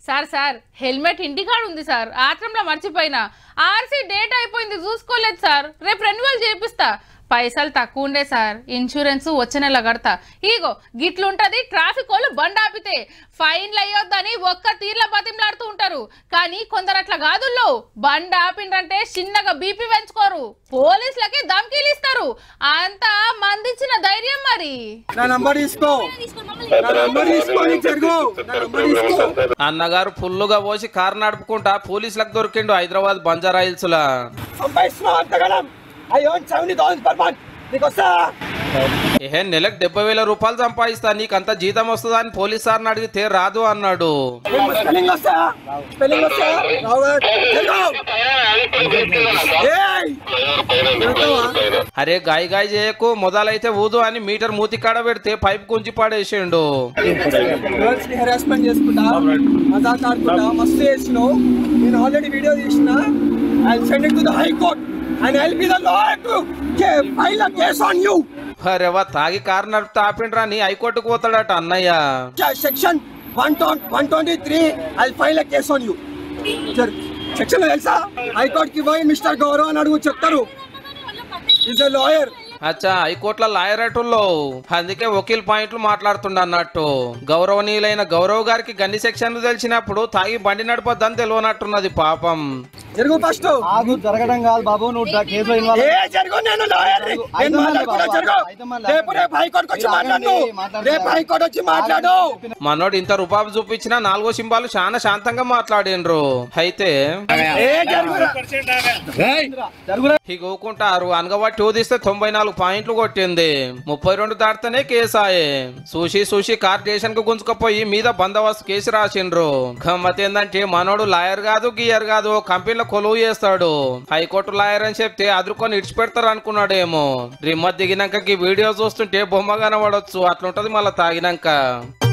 Sir sir helmet ఇంటికాడ ఉంది sir ఆత్రంలో మర్చిపోయినా ఆర్సీ డేట్ అయిపోయింది చూసుకోలేదు సార్ రేపు రెన్యువల్ చేపిస్తా పైసలు తక్కువ ఉండే సార్ ఇన్సూరెన్స్ వచ్చే నెల కడతా ఇగో గిట్లుంటది ట్రాఫిక్ వాళ్ళు బండి ఆపితే ఫైన్లు అయ్యొద్దని ఒక్క తీర్ల బతిమలాడుతూ ఉంటారు కానీ కొందరు అట్లా కాదుల్లో బండి ఆపిండ్రంటే చిన్నగా బీపీ పెంచుకోరు పోలీసులకి ధమ్కీలు ఇస్తారు అంతా మందించిన ధైర్యం మరి నా నంబర్ తీసుకో నా నంబర్ తీసుకో నీకు జరుగు నా నంబర్ తీసుకో అన్నగారు ఫుల్లుగా పోసి కారు నడుపుకుంటా పోలీసులకు దొరికిండు హైదరాబాద్ బంజారా హిల్స్ లా సంపాదిస్తున్నావు అంతగానం I own seventy thousand per month నీకు వస్తా ఏ నెలకు డెబ్బై వేల రూపాయలు సంపాదిస్తా నీకు అంత జీతం వస్తుందా అని పోలీస్ సార్ని అడిగితే రాదు అన్నాడు స్పెల్లింగ్ వస్తా స్పెల్లింగ్ వస్తా రావు కదా. జరుగు. ఏయ్! జరుగుతావా? అరే గాయ గాయ చేయకు మొదలైతే ఊదు అని మీటర్ మూతి కాడ పెడితే పైప్ గుంజి పడేసిండు గర్ల్స్ ని హెరాస్మెంట్ చేసుకుంటా మజాక్ ఆడుకుంటా మస్తు చేసినావు నేను ఆల్రెడీ వీడియో తీసిన I send it to the high court and I be the lawyer to file a case on you అరే వా తాగి కారు నడుపుతా ఆపిండ్రా నీ హైకోర్టుకు పోతాడట అన్నయ్య section one one twenty three I file a case on you section తెలుసా high court కి పోయి మిస్టర్ గౌరవ్ అని అడుగు చెప్తారు ఈజ్ ఎ లాయర్ అచ్చా హైకోర్టులో లాయర్ అటుల్లో అందుకే వకీల్ పాయింట్లు మాట్లాడుతుండ అన్నట్టు గౌరవనీయులైన గౌరవ్ గారికి గన్ని సెక్షన్లు తెలిసినప్పుడు తాగి బండి నడపొద్దని తెలియనట్టున్నది పాపం జరుగు ఫస్ట్ ఆగు జరగడం కాదు బాబు నువ్వు దా- కేసులో ఇన్వాల్వ్ ఏ జరుగు నేను లాయర్ అయితే నేను మళ్ళీ మాట్లాడుతున్నా బాబా, జరుగు అయితే మళ్ళీ రేపు రేపు హైకోర్టుకి వచ్చి మీరు మాట్లాడు ఆగండి, మాట్లాడతారు. రేపు హైకోర్టు వచ్చి మాట్లాడు మనోడు ఇంత రూపాయలు చూపించినా నాలుగో సింబాలు చాలా శాంతంగా మాట్లాడిండ్రు అయితే ఏ జరుగురా జరుగురా ఇక ఊకుంటారు అనగబట్టి ఊదిస్తే తొంభై నాలుగు పాయింట్లు కొట్టింది ముప్పై రెండు దాటితేనే కేసాయే సూషి సూషి కార్ స్టేషన్ కు గుంజుకపోయి మీద బందోబస్తు కేసు రాసిండ్రు గమ్మత్ ఏందంటే మనోడు లాయర్ కాదు గియర్ కాదు కంపెనీలో కొలువు చేస్తాడు హైకోర్టు లాయర్ అని చెప్తే అదురుకొని ఇడిచిపెడతారు అనుకున్నాడేమో రిమ్మత్ దిగినాక ఈ వీడియో చూస్తుంటే బొమ్మ కనబడొచ్చు అట్లుంటది మళ్ళీ తాగినాక